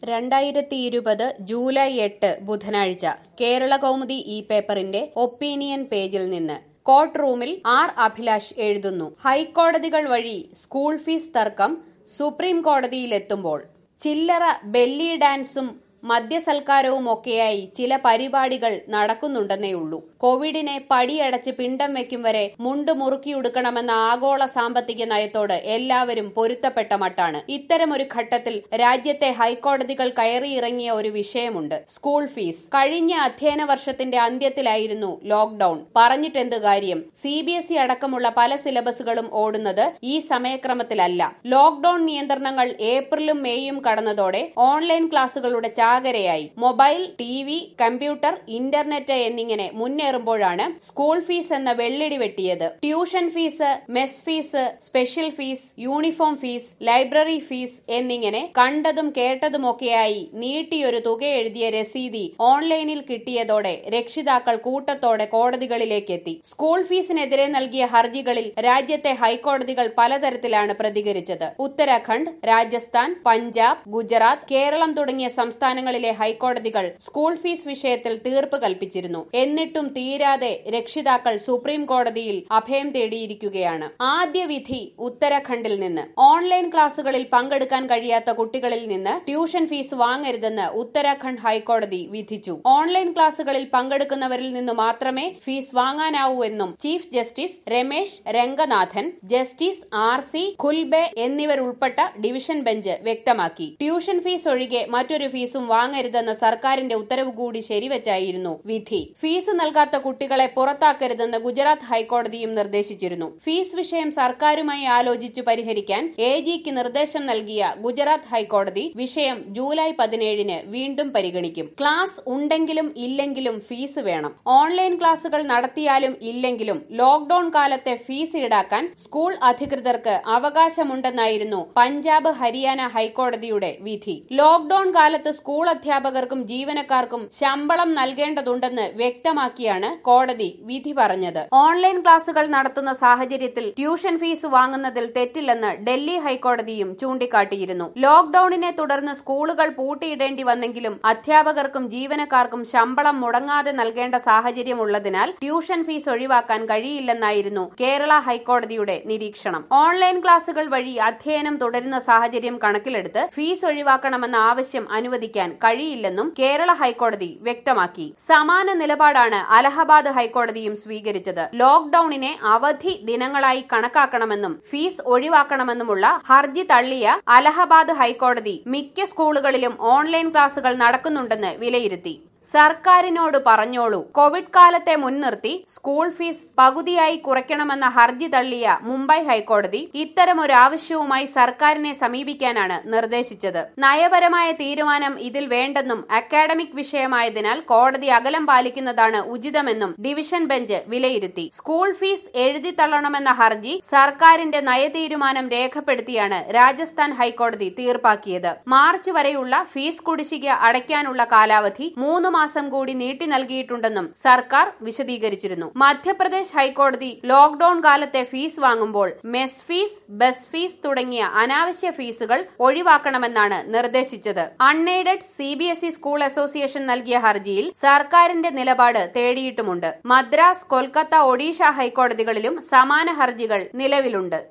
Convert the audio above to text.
രണ്ടായിരത്തി ഇരുപത് ജൂലൈ എട്ട് ബുധനാഴ്ച കേരള കൗമുദി ഈ പേപ്പറിന്റെ ഒപ്പീനിയൻ പേജിൽ നിന്ന് കോർട്ട് റൂമിൽ ആർ അഭിലാഷ് എഴുതുന്നു ഹൈക്കോടതികൾ വഴി സ്കൂൾ ഫീസ് തർക്കം സുപ്രീം കോടതിയിലെത്തുമ്പോൾ ചില്ലറ ബെല്ലി ഡാൻസും മദ്യസൽക്കാരവും ഒക്കെയായി ചില പരിപാടികൾ നടക്കുന്നുണ്ടെന്നേയുള്ളൂ കോവിഡിനെ പടിയടച്ച് പിണ്ടം വെക്കും വരെ മുണ്ട് മുറുക്കിയുടുക്കണമെന്ന ആഗോള സാമ്പത്തിക നയത്തോട് എല്ലാവരും പൊരുത്തപ്പെട്ട മട്ടാണ് ഇത്തരമൊരു ഘട്ടത്തിൽ രാജ്യത്തെ ഹൈക്കോടതികൾ കയറിയിറങ്ങിയ ഒരു വിഷയമുണ്ട് സ്കൂൾ ഫീസ് കഴിഞ്ഞ അധ്യയന വർഷത്തിന്റെ അന്ത്യത്തിലായിരുന്നു ലോക്ഡൌൺ പറഞ്ഞിട്ടെന്ത് കാര്യം സി ബി എസ് ഇ അടക്കമുള്ള പല സിലബസുകളും ഓടുന്നത് ഈ സമയക്രമത്തിലല്ല ലോക്ഡൌൺ നിയന്ത്രണങ്ങൾ ഏപ്രിലും മേയും കടന്നതോടെ ഓൺലൈൻ ക്ലാസുകളുടെ ചാകരയായി mobile T V computer internet എന്നിങ്ങനെ മുന്നേറുമ്പോഴാണ് സ്കൂൾ ഫീസ് എന്ന വെള്ളിടി വെട്ടിയത് tuition fees mess fees special fees uniform fees library fees എന്നിങ്ങനെ കണ്ടതും കേട്ടതുമൊക്കെയായി നീട്ടിയൊരു തുക എഴുതിയ രസീതി ഓൺലൈനിൽ കിട്ടിയതോടെ രക്ഷിതാക്കൾ കൂട്ടത്തോടെ കോടതികളിലേക്കെത്തി സ്കൂൾ ഫീസിനെതിരെ നൽകിയ ഹർജികളിൽ രാജ്യത്തെ ഹൈക്കോടതികൾ പലതരത്തിലാണ് പ്രതികരിച്ചത് ഉത്തരാഖണ്ഡ് രാജസ്ഥാൻ പഞ്ചാബ് ഗുജറാത്ത് കേരളം തുടങ്ങിയ സംസ്ഥാനങ്ങളിലെ ഹൈക്കോടതികൾ സ്കൂൾ ഫീസ് വിഷയത്തിൽ തീർപ്പ് കൽപ്പിച്ചിരുന്നു എന്നിട്ടും തീരാതെ രക്ഷിതാക്കൾ സുപ്രീം കോടതിയിൽ അഭയം തേടിയിരിക്കുകയാണ് ആദ്യ വിധി ഉത്തരാഖണ്ഡിൽ നിന്ന് ഓൺലൈൻ ക്ലാസുകളിൽ പങ്കെടുക്കാൻ കഴിയാത്ത കുട്ടികളിൽ നിന്ന് ട്യൂഷൻ ഫീസ് വാങ്ങരുതെന്ന് ഉത്തരാഖണ്ഡ് ഹൈക്കോടതി വിധിച്ചു ഓൺലൈൻ ക്ലാസുകളിൽ പങ്കെടുക്കുന്നവരിൽ നിന്ന് മാത്രമേ ഫീസ് വാങ്ങാനാവൂ എന്നും chief justice Ramesh Ranganathan justice R C Khulbe എന്നിവരുൾപ്പെട്ട ഡിവിഷൻ ബെഞ്ച് വ്യക്തമാക്കി ട്യൂഷൻ ഫീസ് ഒഴികെ മറ്റൊരു ഫീസും വാങ്ങരുതെന്ന സർക്കാരിന്റെ ഉത്തരവ് കൂടി ശരിവച്ചായിരുന്നു വിധി ഫീസ് നൽകാത്ത കുട്ടികളെ പുറത്താക്കരുതെന്ന് ഗുജറാത്ത് ഹൈക്കോടതിയും നിർദ്ദേശിച്ചിരുന്നു ഫീസ് വിഷയം സർക്കാരുമായി ആലോചിച്ചു പരിഹരിക്കാൻ എ ജിക്ക് നിർദ്ദേശം നൽകിയ ഗുജറാത്ത് ഹൈക്കോടതി വിഷയം ജൂലൈ പതിനേഴിന് വീണ്ടും പരിഗണിക്കും ക്ലാസ് ഉണ്ടെങ്കിലും ഇല്ലെങ്കിലും ഫീസ് വേണം ഓൺലൈൻ ക്ലാസുകൾ നടത്തിയാലും ഇല്ലെങ്കിലും ലോക്ഡൌൺ കാലത്തെ ഫീസ് ഈടാക്കാൻ സ്കൂൾ അധികൃതർക്ക് അവകാശമുണ്ടെന്നായിരുന്നു പഞ്ചാബ് ഹരിയാന ഹൈക്കോടതിയുടെ വിധി ലോക്ഡൌൺ കാലത്ത് സ്കൂൾ അധ്യാപകർക്കും ജീവനക്കാർക്കും ശമ്പളം നൽകേണ്ടതുണ്ടെന്ന് വ്യക്തമാക്കിയാണ് കോടതി വിധി പറഞ്ഞത് ഓൺലൈൻ ക്ലാസുകൾ നടത്തുന്ന സാഹചര്യത്തിൽ ട്യൂഷൻ ഫീസ് വാങ്ങുന്നതിൽ തെറ്റില്ലെന്ന് ഡൽഹി ഹൈക്കോടതിയും ചൂണ്ടിക്കാട്ടിയിരുന്നു ലോക്ഡൌണിനെ തുടർന്ന് സ്കൂളുകൾ പൂട്ടിയിടേണ്ടി വന്നെങ്കിലും അധ്യാപകർക്കും ജീവനക്കാർക്കും ശമ്പളം മുടങ്ങാതെ നൽകേണ്ട സാഹചര്യമുള്ളതിനാൽ ട്യൂഷൻ ഫീസ് ഒഴിവാക്കാൻ കഴിയില്ലെന്നായിരുന്നു കേരള ഹൈക്കോടതിയുടെ നിരീക്ഷണം ഓൺലൈൻ ക്ലാസുകൾ വഴി അധ്യയനം തുടരുന്ന സാഹചര്യം കണക്കിലെടുത്ത് ഫീസ് ഒഴിവാക്കണമെന്ന ആവശ്യം അനുവദിക്കാൻ കഴിയില്ലെന്നും കേരള ഹൈക്കോടതി വ്യക്തമാക്കി സമാന നിലപാടാണ് അലഹബാദ് ഹൈക്കോടതിയും സ്വീകരിച്ചത് ലോക്ഡൌണിനെ അവധി ദിനങ്ങളായി കണക്കാക്കണമെന്നും ഫീസ് ഒഴിവാക്കണമെന്നുമുള്ള ഹർജി തള്ളിയ അലഹബാദ് ഹൈക്കോടതി മിക്ക സ്കൂളുകളിലും ഓൺലൈൻ ക്ലാസുകൾ നടക്കുന്നുണ്ടെന്ന് വിലയിരുത്തി സർക്കാരിനോട് പറഞ്ഞോളൂ കോവിഡ് കാലത്തെ മുൻനിർത്തി സ്കൂൾ ഫീസ് പകുതിയായി കുറയ്ക്കണമെന്ന ഹർജി തള്ളിയ മുംബൈ ഹൈക്കോടതി ഇത്തരമൊരു ആവശ്യവുമായി സർക്കാരിനെ സമീപിക്കാനാണ് നിർദ്ദേശിച്ചത് നയപരമായ തീരുമാനം ഇതിൽ വേണ്ടെന്നും അക്കാഡമിക് വിഷയമായതിനാൽ കോടതി അകലം പാലിക്കുന്നതാണ് ഉചിതമെന്നും ഡിവിഷൻ ബെഞ്ച് വിലയിരുത്തി സ്കൂൾ ഫീസ് എഴുതി തള്ളണമെന്ന ഹർജി സർക്കാരിന്റെ നയതീരുമാനം രേഖപ്പെടുത്തിയാണ് രാജസ്ഥാൻ ഹൈക്കോടതി തീർപ്പാക്കിയത് മാർച്ച് വരെയുള്ള ഫീസ് കുടിശ്ശിക അടയ്ക്കാനുള്ള കാലാവധി മൂന്ന് മാസം കൂടി നീട്ടി നൽകിയിട്ടുണ്ടെന്നും സർക്കാർ വിശദീകരിച്ചിരുന്നു മധ്യപ്രദേശ് ഹൈക്കോടതി ലോക്ഡൌൺ കാലത്തെ ഫീസ് വാങ്ങുമ്പോൾ മെസ് ഫീസ് ബസ് ഫീസ് തുടങ്ങിയ അനാവശ്യ ഫീസുകൾ ഒഴിവാക്കണമെന്നാണ് നിർദ്ദേശിച്ചത് unaided C B S E school association നൽകിയ ഹർജിയിൽ സർക്കാരിന്റെ നിലപാട് തേടിയിട്ടുമുണ്ട് മദ്രാസ് കൊൽക്കത്ത ഒഡീഷ ഹൈക്കോടതികളിലും സമാന ഹർജികൾ നിലവിലുണ്ട്